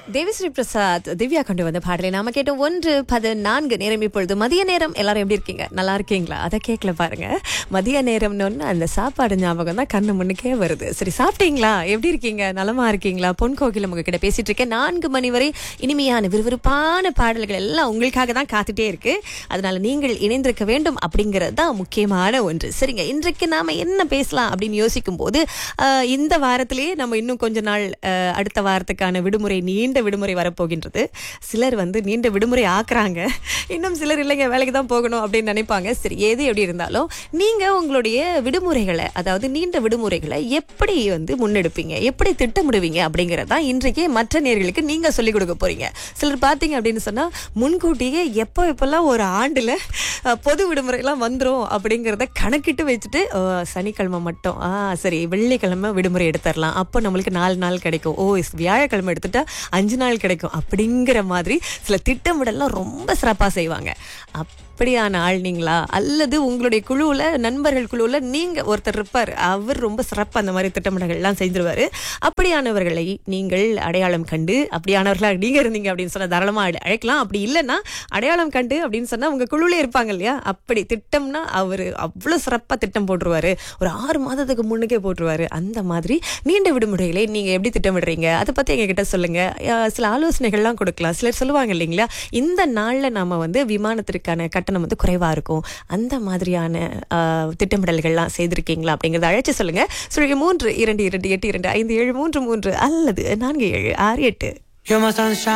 தேவிஸ்ரீ பிரசாத் திவ்யா கொண்டு வந்த பாடலை நாம கேட்ட ஒன்று பதினான்கு நேரம் இப்பொழுது மதிய நேரம் எல்லாரும் எப்படி இருக்கீங்க நல்லா இருக்கீங்களா அதை கேட்கல பாருங்க மதிய நேரம்னு ஒண்ணு அந்த சாப்பாடு ஞாபகம் தான் கண்ணு முன்னுக்கே வருது சரி சாப்பிட்டீங்களா எப்படி இருக்கீங்க நலமா இருக்கீங்களா பொன் கோகிலம் உங்ககிட்ட பேசிட்டு இருக்கேன் நான்கு மணி வரை இனிமையான விறுவிறுப்பான பாடல்கள் எல்லாம் உங்களுக்காக தான் காத்துட்டே இருக்கு அதனால நீங்கள் இணைந்திருக்க வேண்டும் அப்படிங்கிறது தான் முக்கியமான ஒன்று சரிங்க இன்றைக்கு நாம என்ன பேசலாம் அப்படின்னு யோசிக்கும் போது ஆஹ், இந்த வாரத்திலேயே நம்ம இன்னும் கொஞ்ச நாள் ஆஹ், அடுத்த வாரத்துக்கான விடுமுறை நீண்ட விடுமுறை வரப்போகின்றது சிலர் வந்து நீண்ட விடுமுறை ஆக்குறாங்க இன்னும் சிலர் இல்லைங்க வேலைக்கு தான் போகணும் அப்படின்னு நினைப்பாங்க சரி எது எப்படி இருந்தாலும் நீங்க உங்களுடைய விடுமுறைகளை அதாவது நீண்ட விடுமுறைகளை எப்படி வந்து முன்னெடுப்பீங்க எப்படி திட்டமிடுவீங்க அப்படிங்கறது தான் இன்றைக்கு மற்ற நேர்களுக்கு நீங்க சொல்லிக் கொடுக்க போறீங்க சிலர் பார்த்தீங்க அப்படின்னு சொன்னா முன்கூட்டியே எப்போ எப்பெல்லாம் ஒரு ஆண்டுல அஹ், பொது விடுமுறை எல்லாம் வந்துரும் அப்படிங்கறத கணக்கிட்டு வச்சுட்டு ஓ, சனிக்கிழமை மட்டும் ஆ சரி வெள்ளிக்கிழமை விடுமுறை எடுத்துடலாம் அப்போ நம்மளுக்கு நாலு நாள் கிடைக்கும் ஓ இஸ் வியாழக்கிழமை எடுத்துட்டா அஞ்சு நாள் கிடைக்கும் அப்படிங்கிற மாதிரி சில திட்டமிடல்லாம் ரொம்ப சிறப்பா செய்வாங்க அப்படியான ஆள் நீங்களா அல்லது உங்களுடைய குழுவுல நண்பர்கள் குழுவுல நீங்க ஒருத்தர் இருப்பார் அவர் ரொம்ப சிறப்பா அந்த மாதிரி திட்டமிடல்கள்லாம் செஞ்சிருவாரு அப்படியானவர்களை நீங்கள் அடையாளம் கண்டு அப்படியானவர்களா நீங்க இருந்தீங்க அப்படின்னு சொன்னா தாராளமா அழை- அழைக்கலாம் அப்படி இல்லைன்னா அடையாளம் கண்டு அப்படின்னு சொன்னா உங்க குழுல இருப்பாங்க இல்லையா அப்படி திட்டம்னா அவரு அவ்வளவு சிறப்பா திட்டம் போட்டுருவாரு ஒரு ஆறு மாதத்துக்கு முன்னுக்கே போட்டுருவாரு அந்த மாதிரி நீண்ட விடுமுறைகளை நீங்க எப்படி திட்டமிடுறீங்க அதை பத்தி எங்க கிட்ட சொல்லுங்க அஹ் சில ஆலோசனைகள்லாம் கொடுக்கலாம் சிலர் சொல்லுவாங்க இல்லைங்களா இந்த நாள்ல நாம வந்து விமானத்திற்கான கட்டணம் வந்து குறைவா இருக்கும் அந்த மாதிரியான அஹ், திட்டமிடல்கள்லாம் செய்திருக்கீங்களா அப்படிங்கறத அழைச்சு சொல்லுங்க சொல்லி மூன்று இரண்டு இரண்டு எட்டு இரண்டு ஐந்து ஏழு மூன்று மூன்று அல்லது நான்கு ஏழு ஆறு எட்டு You're my sunshine.